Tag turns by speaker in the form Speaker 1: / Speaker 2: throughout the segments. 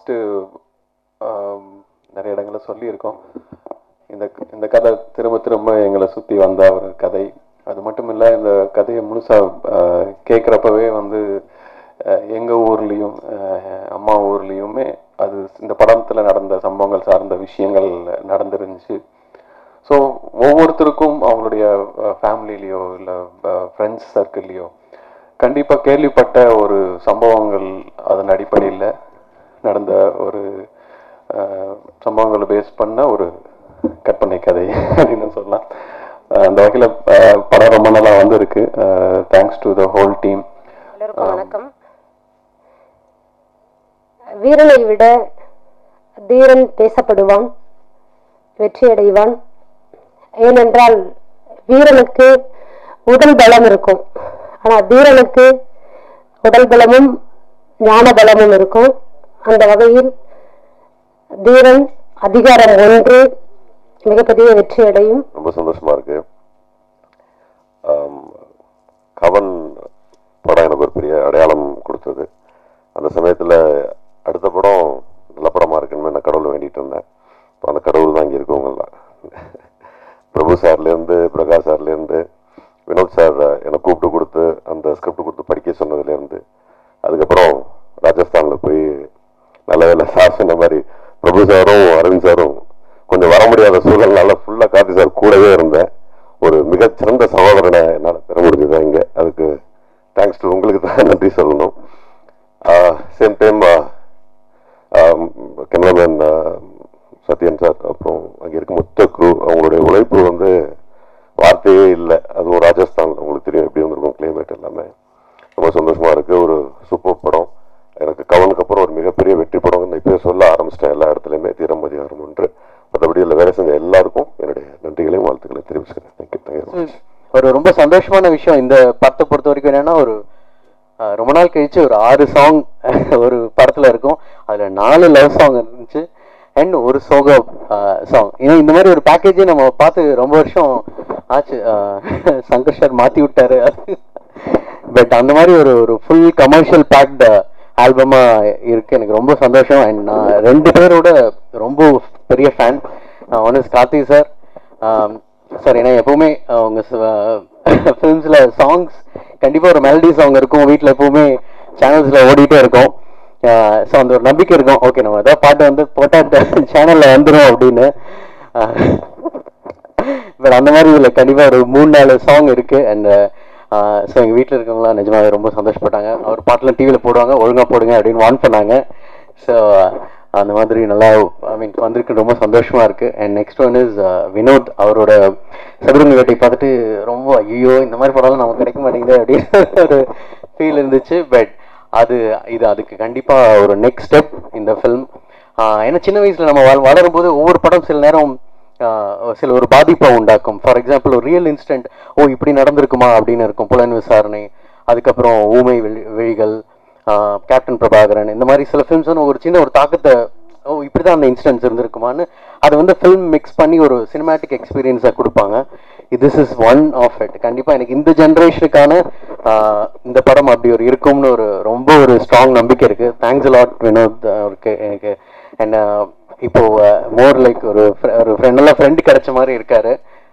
Speaker 1: First நிறைய இடங்களில் சொல்லியிருக்கோம் இந்த இந்த கதை திரும்ப திரும்ப எங்களை சுற்றி வந்த ஒரு கதை அது மட்டும் இல்லை இந்த கதையை முழுசாக கேட்குறப்பவே வந்து எங்கள் ஊர்லேயும் அம்மா ஊர்லேயுமே அது இந்த படத்தில் நடந்த சம்பவங்கள் சார்ந்த விஷயங்கள் நடந்துருந்துச்சு ஸோ ஒவ்வொருத்தருக்கும் அவங்களுடைய ஃபேமிலிலேயோ இல்லை ஃப்ரெண்ட்ஸ் சர்க்கிள்லேயோ கண்டிப்பாக கேள்விப்பட்ட ஒரு சம்பவங்கள் அதன் அடிப்படையில் நடந்த ஒரு அஹ், சம்பவங்களை பேஸ் பண்ண ஒரு கற்பனை கதை அப்படின்னு சொல்லலாம் அஹ், அந்த வகையில் படம் ரொம்ப நல்லா வந்திருக்கு thanks to the whole team
Speaker 2: எல்லோருக்கும் வணக்கம் வீரனை விட தீரன் பேசப்படுவான் வெற்றியடைவான் ஏனென்றால் வீரனுக்கு உடல் பலம் இருக்கும் ஆனா தீரனுக்கு உடல் பலமும் ஞான பலமும் இருக்கும் அந்த வகையில் தீரன் அதிகாரம் ஒன்று மிகப்பெரிய வெற்றி அடையும்
Speaker 3: ரொம்ப சந்தோஷமா இருக்கு ஆம், கவன் படம் எனக்கு ஒரு பெரிய அடையாளம் கொடுத்தது அந்த சமயத்துல அடுத்த படம் நல்ல படமா இருக்குன்னு நான் கடவுளை வேண்டிட்டு இருந்தேன் இப்போ அந்த கடவுள் தான் இங்கே இருக்கவங்கலாம் பிரபு சார்லேருந்து பிரகாஷ் சார்லேருந்து வினோத் சார் எனக்கு கூப்பிட்டு கொடுத்து அந்த ஸ்கிரிப்ட் கொடுத்து படிக்க சொன்னதுலேருந்து அதுக்கப்புறம் ராஜஸ்தானில் போய் நல்ல வேலை சார் சொன்ன மாதிரி பிரபு சாரும் அரவிந்த் சாரும் கொஞ்சம் வர முடியாத சூழல்னால ஃபுல்லாக கார்த்தி சார் கூடவே இருந்தேன் ஒரு மிகச்சிறந்த சகோதரனை என்னால் பெற முடிஞ்சது இங்கே அதுக்கு தேங்க்ஸ் டு உங்களுக்கு தான் நன்றி சொல்லணும் same time cameraman Sathyan sir அப்புறம் அங்கே இருக்க மொத்த குரூ அவங்களுடைய உழைப்பு வந்து வார்த்தையே இல்லை அதுவும் ராஜஸ்தான் உங்களுக்கு தெரியும் எப்படி வந்திருக்கும் கிளைமேட் எல்லாமே ரொம்ப சந்தோஷமா இருக்கு ஒரு சூப்பர் படம் எனக்கு கவனுக்கு அப்புறம் ஒரு மிகப்பெரிய வெற்றி படம் நான் இப்பயே சொல்ல ஆரம்பிச்சிட்டேன் எல்லா இடத்துலையுமே தீரம் அதிகாரம் ஒன்று மற்றபடி இதில் வேலை செஞ்ச எல்லாருக்கும் என்னுடைய நன்றிகளையும் வாழ்த்துக்களையும் தெரிவிச்சுக்கிறேன் தேங்க்யூ தேங்க்யூ
Speaker 4: ஒரு ரொம்ப சந்தோஷமான விஷயம் இந்த படத்தை பொறுத்த வரைக்கும் என்னன்னா ஒரு அஹ், ரொம்ப நாள் கழிச்சு ஒரு ஆறு சாங் ஒரு படத்துல இருக்கும் அதுல நாலு லவ் சாங் இருந்துச்சு அண்ட் ஒரு சோக சாங் ஏன்னா இந்த மாதிரி ஒரு பேக்கேஜே நம்ம பார்த்து ரொம்ப வருஷம் ஆச்சு அஹ், சங்கர் சார் மாத்தி விட்டாரு பட் அந்த மாதிரி ஒரு ஒரு ஃபுல் கமர்ஷியல் பேக்டு ஆல்பமா இருக்கு எனக்கு ரொம்ப சந்தோஷம் அண்ட் நான் ரெண்டு பேரோட ரொம்ப பெரிய fan one is Karthi sir sir ஏன்னா எப்பவுமே அவங்க ஃபிலிம்ஸில் சாங்ஸ் கண்டிப்பாக ஒரு மெலடி சாங் இருக்கும் வீட்டில் எப்பவுமே சேனல்ஸில் ஓடிட்டே இருக்கும் ஸோ அந்த ஒரு நம்பிக்கை இருக்கும் ஓகே நம்ம ஏதாவது பாட்டு வந்து போட்டால் சேனலில் வந்துடும் அப்படின்னு பட் அந்த மாதிரி இதில் கண்டிப்பாக ஒரு மூணு நாலு சாங் இருக்கு அண்ட் ஸோ எங்கள் வீட்டில் இருக்கவங்களாம் நிஜமாவே ரொம்ப சந்தோஷப்பட்டாங்க அவர் பாட்டெலாம் டிவியில் போடுவாங்க ஒழுங்காக போடுங்க அப்படின்னு வான் பண்ணாங்க ஸோ அந்த மாதிரி நல்லா ஐ மீன் வந்திருக்கு ரொம்ப சந்தோஷமா இருக்கு and next one is Vinod அவரோட சதுரங்க வேட்டை பார்த்துட்டு ரொம்ப ஐயோ இந்த மாதிரி படம்லாம் நமக்கு கிடைக்க மாட்டேங்குது அப்படின்னு ஒரு ஃபீல் இருந்துச்சு பட் அது இது அதுக்கு கண்டிப்பா ஒரு நெக்ஸ்ட் ஸ்டெப் இந்த ஃபிலிம் ஏன்னா சின்ன வயசுல நம்ம வள- வளரும்போது ஒவ்வொரு படம் சில நேரம் ஆஹ் சில ஒரு பாதிப்பை உண்டாக்கும் ஃபார் எக்ஸாம்பிள் ஒரு ரியல் இன்சிடென்ட் ஓ இப்படி நடந்திருக்குமா அப்படின்னு இருக்கும் புலன் விசாரணை அதுக்கப்புறம் ஊமை வெளி விழிகள் ஆஹ் கேப்டன் பிரபாகரன் இந்த மாதிரி சில ஃபிலிம்ஸ் வந்து ஒரு சின்ன ஒரு தாக்கத்தை ஓ இப்படி தான் அந்த இன்சிடென்ட்ஸ் இருந்திருக்குமான்னு அதை வந்து ஃபில்ம் மிக்ஸ் பண்ணி ஒரு சினிமேட்டிக் எக்ஸ்பீரியன்ஸாக கொடுப்பாங்க this is one of it கண்டிப்பாக எனக்கு இந்த ஜென்ரேஷனுக்கான இந்த படம் அப்படி ஒரு இருக்கும்னு ஒரு ரொம்ப ஒரு ஸ்ட்ராங் நம்பிக்கை இருக்கு தேங்க்ஸ் லாட் வினோத் அவருக்கு எனக்கு என்ன இப்போ மோர் லைக் ஒரு fr- ஒரு friend- நல்ல ஃப்ரெண்டு கிடைச்ச மாதிரி இருக்காரு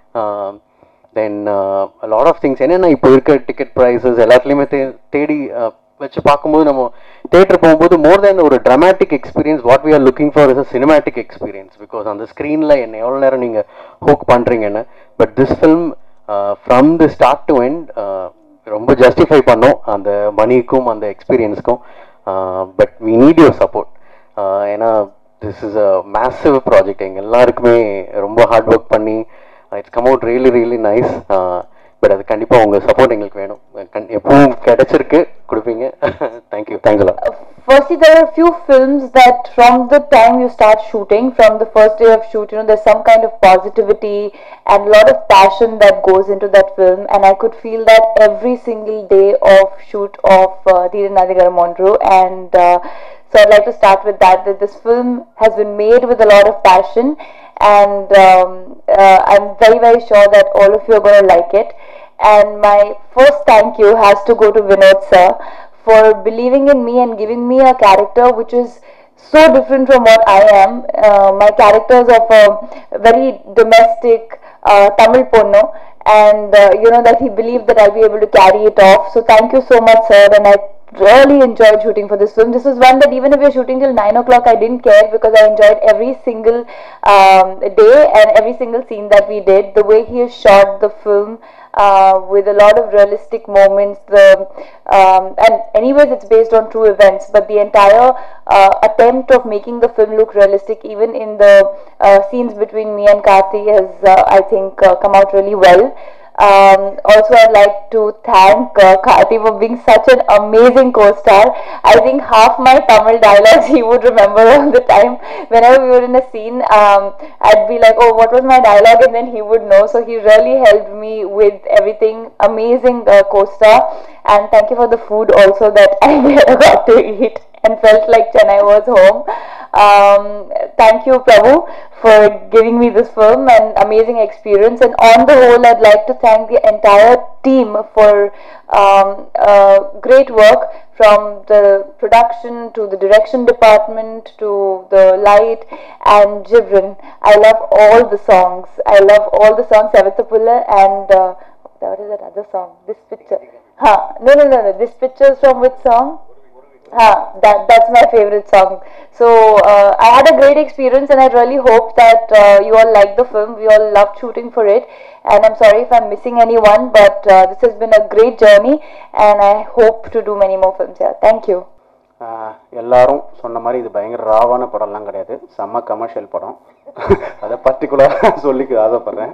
Speaker 4: தென் லாட் ஆஃப் திங்ஸ் என்னென்னா இப்போ இருக்க டிக்கெட் ப்ரைஸஸ் எல்லாத்துலேயுமே தே தேடி uh, வச்சு பார்க்கும்போது நம்ம தேட்டர் போகும்போது மோர் தேன் ஒரு dramatic experience what we are looking for is a cinematic experience because அந்த ஸ்க்ரீனில் என்ன எவ்வளோ நேரம் நீங்கள் ஹோக் பண்ணுறீங்கன்னு but this film from the start to end ரொம்ப ஜஸ்டிஃபை பண்ணோம் அந்த மணிக்கும் அந்த எக்ஸ்பீரியன்ஸ்க்கும் but we need your support ஏன்னா this is a massive project எங்கள் எல்லாருக்குமே ரொம்ப ஹார்ட் ஒர்க் பண்ணி it's come out really really nice but அது கண்டிப்பாக உங்கள் சப்போர்ட் எங்களுக்கு வேணும் கண்- எப்பவும் கிடைச்சிருக்கு கொடுப்பீங்க தேங்க்யூ தேங்க்யூலா
Speaker 5: Firstly, there are a few films that from the time you start shooting, from the first day of shoot, you know, there's some kind of positivity and a lot of passion that goes into that film. And I could feel that every single day of shoot of uh, Dhiren Nadigar Monroe. And uh, so I'd like to start with that, that this film has been made with a lot of passion. And um, uh, I'm very, very sure that all of you are going to like it. And my first thank you has to go to Vinod sir for believing in me and giving me a character which is so different from what I am. Uh, my characters of a very domestic uh, Tamil ponno, and uh, you know that he believed that I'll be able to carry it off. So thank you so much, sir, and I really enjoyed shooting for this film. This was one that even if we are shooting till nine o'clock, I didn't care because I enjoyed every single um, day and every single scene that we did. The way he has shot the film uh, with a lot of realistic moments. The um, and anyways, it's based on true events, but the entire uh, attempt of making the film look realistic, even in the uh, scenes between me and Karthi, has uh, I think uh, come out really well. Um, also, I'd like to thank uh, Karthi for being such an amazing co-star. I think half my Tamil dialogues he would remember all the time. Whenever we were in a scene, um, I'd be like, "Oh, what was my dialogue?" and then he would know. So he really helped me with everything. Amazing uh, co-star, and thank you for the food also that I never got to eat and felt like Chennai was home. Um, thank you, Prabhu, for giving me this film and amazing experience. And on the whole, I'd like to thank the entire team for um, uh, great work from the production to the direction department to the light and Jibrin. I love all the songs. I love all the songs, Savithapulla and uh, what is that other song? This picture. Huh. No, no, no, no. This picture is from which song? Ah, that that's my favorite song. So uh, I had a great experience, and I really hope that uh, you all like the film. We all loved shooting for it, and I'm sorry if I'm missing anyone, but uh, this has been a great journey, and I hope to do many more films here. Thank you.
Speaker 6: ஆஹ் எல்லாரும் சொன்ன மாதிரி இது பயங்கர ராவான படம்லாம் கிடையாது செம்ம commercial படம் அதை பர்டிகுலராக சொல்லிக்க ஆசைப்பட்றேன்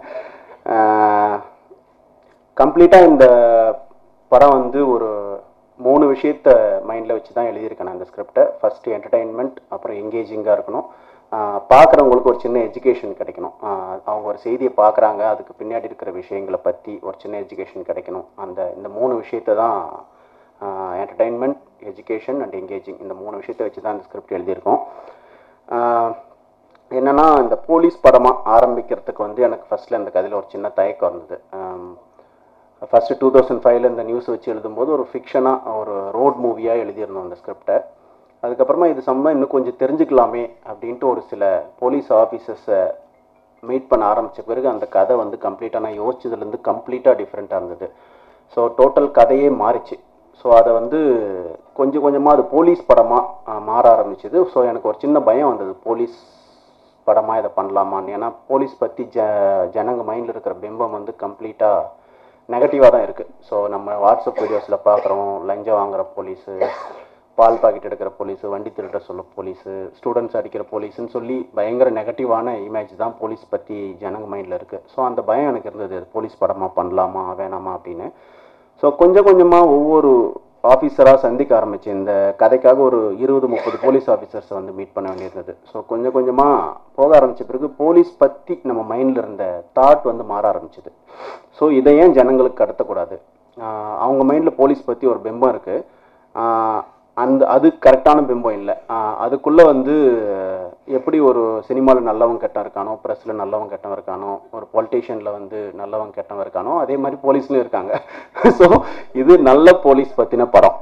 Speaker 6: கம்ப்ளீட்டாக இந்த படம் வந்து ஒரு மூணு விஷயத்த மைண்டில் வச்சு தான் எழுதியிருக்கேன் நான் இந்த ஸ்கிரிப்டை ஃபஸ்ட்டு என்டர்டெயின்மெண்ட் அப்புறம் எங்கேஜிங்காக இருக்கணும் பார்க்குறவங்களுக்கு ஒரு சின்ன எஜுகேஷன் கிடைக்கணும் ஆஹ் அவங்க ஒரு செய்தியை பார்க்குறாங்க அதுக்கு பின்னாடி இருக்கிற விஷயங்களை பற்றி ஒரு சின்ன எஜுகேஷன் கிடைக்கணும் அந்த இந்த மூணு விஷயத்தை தான் என்டர்டெயின்மெண்ட் எஜுகேஷன் அண்ட் எங்கேஜிங் இந்த மூணு விஷயத்தை வச்சு தான் இந்த ஸ்கிரிப்ட் எழுதியிருக்கோம் ஆஹ் என்னன்னா இந்த போலீஸ் படமாக ஆரம்பிக்கிறதுக்கு வந்து எனக்கு ஃபர்ஸ்ட்ல இந்த கதையில் ஒரு சின்ன தயக்கம் இருந்தது ஃபர்ஸ்ட் டூ தௌசண்ட் ஃபைவ்ல இந்த நியூஸ் வச்சு எழுதும்போது ஒரு ஃபிக்ஷனாக ஒரு ரோட் மூவியாக எழுதியிருந்தோம் அந்த ஸ்கிரிப்டை அதுக்கப்புறமா இது சம்மந்தமாக இன்னும் கொஞ்சம் தெரிஞ்சுக்கலாமே அப்படின்ட்டு ஒரு சில போலீஸ் ஆஃபீஸர்ஸை மீட் பண்ண ஆரம்பித்த பிறகு அந்த கதை வந்து கம்ப்ளீட்டாக நான் யோசிச்சதுலேருந்து கம்ப்ளீட்டாக டிஃப்ரெண்ட்டாக இருந்தது ஸோ டோட்டல் கதையே மாறிச்சு ஸோ அதை வந்து கொஞ்சம் கொஞ்சமாக அது போலீஸ் படமாக மாற ஆரம்பிச்சது ஸோ எனக்கு ஒரு சின்ன பயம் வந்தது போலீஸ் படமாக இதை பண்ணலாமான்னு ஏன்னா போலீஸ் பற்றி ஜ ஜனங்க மைண்டில் இருக்கிற பிம்பம் வந்து கம்ப்ளீட்டாக நெகட்டிவாக தான் இருக்குது ஸோ நம்ம வாட்ஸ்அப் வீடியோஸில் பார்க்குறோம் லஞ்சம் வாங்குற போலீஸு பால் பாக்கெட் எடுக்கிற போலீஸு வண்டி திருட சொல்ல போலீஸு ஸ்டூடெண்ட்ஸ் அடிக்கிற போலீஸ்னு சொல்லி பயங்கர நெகட்டிவான இமேஜ் தான் போலீஸ் பற்றி ஜனங்க மைண்டில் இருக்குது ஸோ அந்த பயம் எனக்கு இருந்தது போலீஸ் படமாக பண்ணலாமா வேணாமா அப்படின்னு ஸோ கொஞ்சம் கொஞ்சமாக ஒவ்வொரு ஆஃபீஸராக சந்திக்க ஆரம்பித்தேன் இந்த கதைக்காக ஒரு இருபது முப்பது போலீஸ் ஆஃபீஸர்ஸை வந்து மீட் பண்ண வேண்டியிருந்தது ஸோ கொஞ்சம் கொஞ்சமாக போக ஆரம்பித்த பிறகு போலீஸ் பற்றி நம்ம மைண்டில் இருந்த தாட் வந்து மாற ஆரம்பிச்சது ஸோ இதை ஏன் ஜனங்களுக்கு கடத்தக்கூடாது ஆஹ் அவங்க மைண்டில் போலீஸ் பற்றி ஒரு பிம்பம் இருக்குது அந்த அது கரெக்டான பிம்பம் இல்லை அதுக்குள்ளே வந்து எப்படி ஒரு சினிமாவில் நல்லவன் கெட்டவன் இருக்கானோ ப்ரெஸ்ஸில் நல்லவன் கெட்டவன் இருக்கானோ ஒரு பொலிட்டீஷியனில் வந்து நல்லவன் கெட்டவன் இருக்கானோ அதே மாதிரி போலீஸ்லையும் இருக்காங்க ஸோ இது நல்ல போலீஸ் பற்றின படம்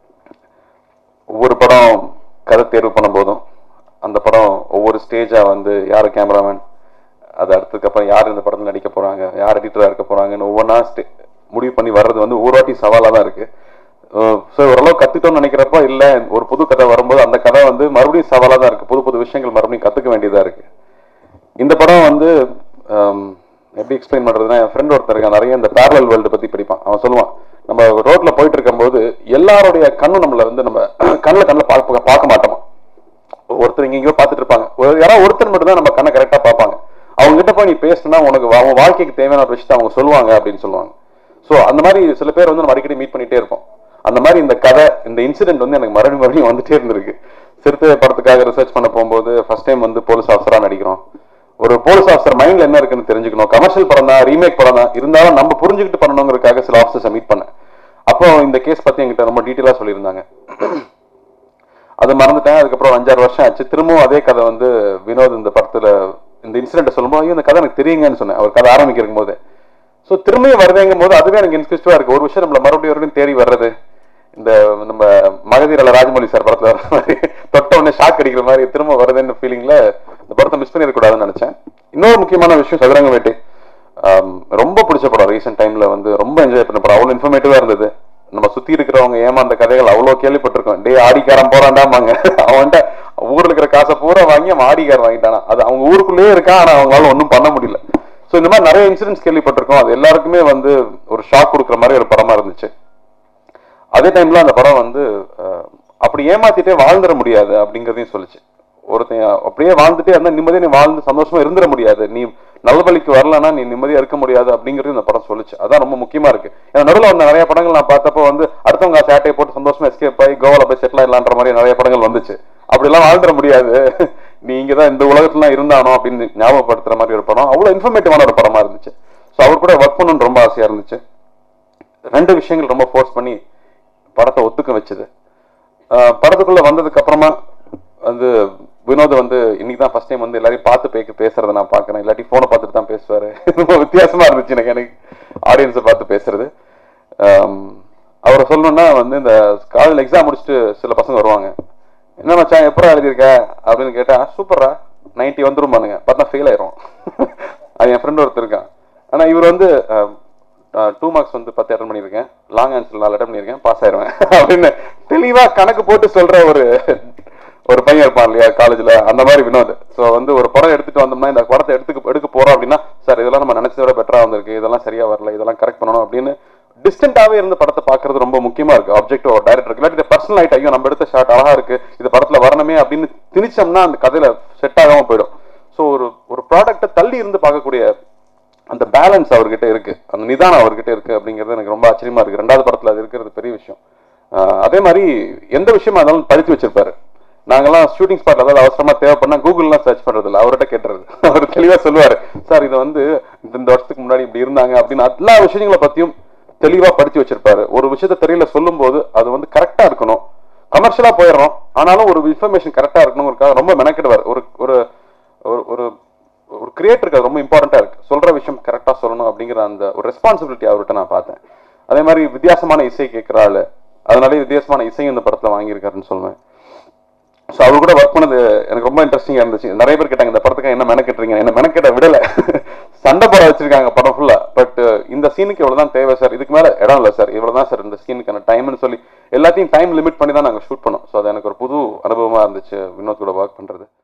Speaker 3: ஒவ்வொரு படம் கதை தேர்வு பண்ணும்போதும் அந்த படம் ஒவ்வொரு ஸ்டேஜா வந்து யார் கேமராமேன் அது அடுத்ததுக்கப்புறம் யார் இந்த படத்தில் நடிக்க போறாங்க யார் எடிட்டராக இருக்க போறாங்கன்னு ஒவ்வொன்றா ஸ்டே முடிவு பண்ணி வர்றது வந்து ஒவ்வொரு வாட்டி சவாலாக தான் இருக்கு ஸோ ஓரளவு கத்துட்டோம்னு நினைக்கிறப்ப இல்லை ஒரு புது கதை வரும்போது அந்த கதை வந்து மறுபடியும் சவாலாக தான் இருக்கு புது புது விஷயங்கள் மறுபடியும் கத்துக்க வேண்டியதா இருக்கு இந்த படம் வந்து ஹம், எப்படி எக்ஸ்பிளைன் பண்றதுன்னா என் ஃப்ரெண்ட் ஒருத்தர் இருக்கான் நிறைய இந்த பேரலல் வேர்ல்டு பத்தி படிப்பான் அவன் சொல்லுவான் நம்ம ரோட்ல போயிட்டு இருக்கும்போது எல்லாருடைய கண்ணும் நம்மள வந்து நம்ம கண்ணில் கண்ணில் பார்க்க பார்க்க மாட்டோமா ஒருத்தர் இங்க எங்கேயோ பார்த்துட்டு இருப்பாங்க ஒரு யாராவது ஒருத்தர் மட்டும் தான் நம்ம கண்ணை கரெக்டாக பார்ப்பாங்க அவங்க கிட்ட போய் நீ பேசினா உனக்கு வா- உன் வாழ்க்கைக்கு தேவையான ஒரு விஷயத்தை அவங்க சொல்லுவாங்க அப்படின்னு சொல்லுவாங்க ஸோ அந்த மாதிரி சில பேர் வந்து நம்ம அடிக்கடி மீட் பண்ணிட்டே இருப்போம் அந்த மாதிரி இந்த கதை இந்த இன்சிடென்ட் வந்து எனக்கு மறுபடியும் மறுபடியும் வந்துட்டே இருந்திருக்கு சிறுத்தை படத்துக்காக ரிசர்ச் பண்ண போகும்போது ஃபர்ஸ்ட் டைம் வந்து போலீஸ் ஆஃபீஸரா நடிக்கிறோம் ஒரு போலீஸ் ஆஃபீஸர் மைண்ட்ல என்ன இருக்குன்னு தெரிஞ்சுக்கணும் கமர்ஷியல் படம் தான் ரீமேக் படம் தான் இருந்தாலும் நம்ம புரிஞ்சுக்கிட்டு பண்ணணுங்கிறதுக்காக சில ஆஃபீஸர்ஸை மீட் பண்ணேன் அப்போ இந்த கேஸ் பத்தி என்கிட்ட ரொம்ப டீட்டெயிலாக சொல்லியிருந்தாங்க அது மறந்துட்டேன் அதுக்கப்புறம் அஞ்சாறு வருஷம் ஆச்சு திரும்பவும் அதே கதை வந்து வினோத் இந்த படத்துல இந்த இன்சிடென்ட் சொல்லும்போது ஐயோ இந்த கதை எனக்கு தெரியுங்கன்னு சொன்னேன் அவர் கதை ஆரம்பிக்கிறக்கும் போது ஸோ திரும்பியும் வருதுங்கும் போது அதுவே எனக்கு இன்ஸ்கிரிப்டிவா இருக்கு ஒரு விஷயம் நம்மள மறுபடியும் மறுபடியும் தேடி வர்றது
Speaker 7: இந்த நம்ம மகதீரல ராஜமௌலி சார் படத்துல வர மாதிரி தொட்ட உடனே ஷாக் அடிக்கிற மாதிரி திரும்ப வருதுன்னு ஃபீலிங்ல இந்த படத்தை மிஸ் பண்ணிடக்கூடாதுன்னு நினைச்சேன் இன்னொரு முக்கியமான விஷயம் சதுரங்க வேட்டை ஆம், ரொம்ப பிடிச்ச படம் ரீசெண்ட் டைம்ல வந்து ரொம்ப என்ஜாய் பண்ண படம் அவ்வளவு இன்ஃபர்மேட்டிவா இருந்தது நம்ம சுத்தி இருக்கிறவங்க ஏமாந்த கதைகள் அவ்வளவு கேள்விப்பட்டிருக்கோம் டே ஆடிக்காரன் போறான்டாமாங்க அவன்கிட்ட ஊர்ல இருக்கிற காசை பூரா வாங்கி அவன் ஆடிக்காரன் வாங்கிட்டானா அது அவங்க ஊருக்குள்ளேயே இருக்கான் ஆனா அவங்களால ஒன்றும் பண்ண முடியல ஸோ இந்த மாதிரி நிறைய இன்சிடென்ட்ஸ் கேள்விப்பட்டிருக்கோம் அது எல்லாருக்குமே வந்து ஒரு ஷாக் கொடுக்குற மாதிரி ஒரு படமா இருந்துச்சு அதே டைம்ல அந்த படம் வந்து அஹ், அப்படி ஏமாத்திட்டே வாழ்ந்துட முடியாது அப்படிங்கறதையும் சொல்லுச்சு ஒருத்தன் அப்படியே வாழ்ந்துட்டே இருந்தா நிம்மதியா நீ வாழ்ந்து சந்தோஷமா இருந்துட முடியாது நீ நல்வழிக்கு வரலன்னா நீ நிம்மதியா இருக்க முடியாது அப்படிங்கறது இந்த படம் சொல்லுச்சு அதான் ரொம்ப முக்கியமா இருக்கு ஏன்னா நடுவில் வந்த நிறைய படங்கள் நான் பார்த்தப்போ வந்து அடுத்தவங்க சேட்டையை போட்டு சந்தோஷமா எஸ்கேப் ஆகி கோவால போய் செட்டில் ஆயிடலான்ற மாதிரி நிறைய படங்கள் வந்துச்சு அப்படிலாம் வாழ்ந்துட முடியாது நீ இங்கதான் இந்த உலகத்துல இருந்தானோ அப்படின்னு ஞாபகப்படுத்துற மாதிரி ஒரு படம் அவ்வளவு இன்ஃபர்மேட்டிவான ஒரு படமா இருந்துச்சு ஸோ அவர் கூட ஒர்க் பண்ணணும்னு ரொம்ப ஆசையா இருந்துச்சு ரெண்டு விஷயங்கள் ரொம்ப ஃபோர்ஸ் பண்ணி படத்தை ஒத்துக்க வச்சது ஆஹ் படத்துக்குள்ள வந்ததுக்கு அப்புறமா வந்து வினோத் வந்து இன்னைக்கு தான் ஃபர்ஸ்ட் டைம் வந்து எல்லாரையும் பார்த்து பேக்க பேசுறத நான் பார்க்கறேன் இல்லாட்டி போனை பார்த்துட்டு தான் பேசுவாரு ரொம்ப வித்தியாசமா இருந்துச்சு எனக்கு எனக்கு ஆடியன்ஸை பார்த்து பேசுறது ஆம், அவரை சொல்லணும்னா வந்து இந்த காலேஜ் எக்ஸாம் முடிச்சுட்டு சில பசங்க வருவாங்க என்ன மச்சான் எப்படா எழுதியிருக்க அப்படின்னு கேட்டா சூப்பரா நைன்டி வந்துருமானுங்க பார்த்தா ஃபெயில் ஆயிரும் அது என் ஃப்ரெண்ட் ஒருத்தர் இருக்கான் ஆனா இவர் வந்து டூ மார்க்ஸ் வந்து பத்து அட்டன் பண்ணியிருக்கேன் லாங் ஆன்சர் நாலு அட்டன் பண்ணியிருக்கேன் பாஸ் ஆயிருவேன் அப்படின்னு தெளிவா கணக்கு போட்டு சொல்ற ஒரு ஒரு பையன் இருப்பான் இல்லையா காலேஜ்ல அந்த மாதிரி வினோத் ஸோ வந்து ஒரு படம் எடுத்துட்டு வந்தோம்னா இந்த படத்தை எடுத்துக்க எடுக்க போறோம் அப்படின்னா சார் இதெல்லாம் நம்ம நினைச்சதை விட பெட்டரா வந்திருக்கு இதெல்லாம் சரியா வரல இதெல்லாம் கரெக்ட் பண்ணணும் அப்படின்னு டிஸ்டன்டாவே இருந்து படத்தை பார்க்கிறது ரொம்ப முக்கியமா இருக்கு ஆப்ஜெக்ட் டேரக்டர் இல்லாட்டி பர்சனல் ஆயிட்டு ஐயோ நம்ம எடுத்த ஷாட் அழகா இருக்கு இது படத்துல வரணுமே அப்படின்னு திணிச்சோம்னா அந்த கதையில செட் ஆகாம போயிடும் ஸோ ஒரு ஒரு ப்ராடக்ட்டை தள்ளி இருந்து பார்க்கக்கூடிய அந்த பேலன்ஸ் அவர்கிட்ட இருக்கு அந்த நிதானம் அவர்கிட்ட இருக்கு அப்படிங்கிறது எனக்கு ரொம்ப ஆச்சரியமா இருக்கு ரெண்டாவது படத்துல அது இருக்கிறது பெரிய விஷயம் ஆஹ் அதே மாதிரி எந்த விஷயமா இருந்தாலும் படிச்சு வச்சிருப்பாரு நாங்கெல்லாம் ஷூட்டிங் ஸ்பாட் அதாவது அவசரமா தேவைப்படனா கூகுள்லாம் சர்ச் பண்றது இல்ல அவர்கிட்ட கேட்டுறது அவர் தெளிவா சொல்லுவாரு சார் இது வந்து இந்த இந்த வருஷத்துக்கு முன்னாடி இப்படி இருந்தாங்க அப்படின்னு எல்லா விஷயங்களை பத்தியும் தெளிவா படிச்சு வச்சிருப்பாரு ஒரு விஷயத்த தெரியல சொல்லும் போது அது வந்து கரெக்டா இருக்கணும் கமர்ஷியலா போயிடுறோம் ஆனாலும் ஒரு இன்ஃபர்மேஷன் கரெக்டா இருக்கணுங்கிறதுக்காக ரொம்ப மெனக்கிடுவார் ஒரு ஒரு ஒரு ஒரு ஒரு கிரியேட்டருக்கு அது ரொம்ப இம்பார்ட்டண்டா இருக்கு சொல்ற விஷயம் கரெக்டா சொல்லணும் அப்படிங்கிற அந்த ஒரு ரெஸ்பான்சிபிலிட்டி அவர்கிட்ட நான் பார்த்தேன் அதே மாதிரி வித்தியாசமான இசை கேட்கிற ஆளு அதனாலே வித்தியாசமான இசையும் இந்த படத்துல வாங்கியிருக்காருன்னு சொல்லுவேன் ஸோ அவர் கூட ஒர்க் பண்ணது எனக்கு ரொம்ப இன்ட்ரெஸ்டிங்கா இருந்துச்சு நிறைய பேர் கேட்டாங்க இந்த படத்துக்கு என்ன மெனக்கெட்டுறீங்க என்ன மெனக்கெட்ட விடல சண்டை போட வச்சிருக்காங்க படம் ஃபுல்லா பட் இந்த சீனுக்கு இவ்வளவுதான் தேவை சார் இதுக்கு மேல இடம் இல்லை சார் இவ்வளவுதான் சார் இந்த சீனுக்கான டைம்னு சொல்லி எல்லாத்தையும் டைம் லிமிட் பண்ணி தான் நாங்கள் ஷூட் பண்ணோம் ஸோ அது எனக்கு ஒரு புது அனுபவமா இருந்துச்சு வினோத் கூட ஒர்க் பண்றது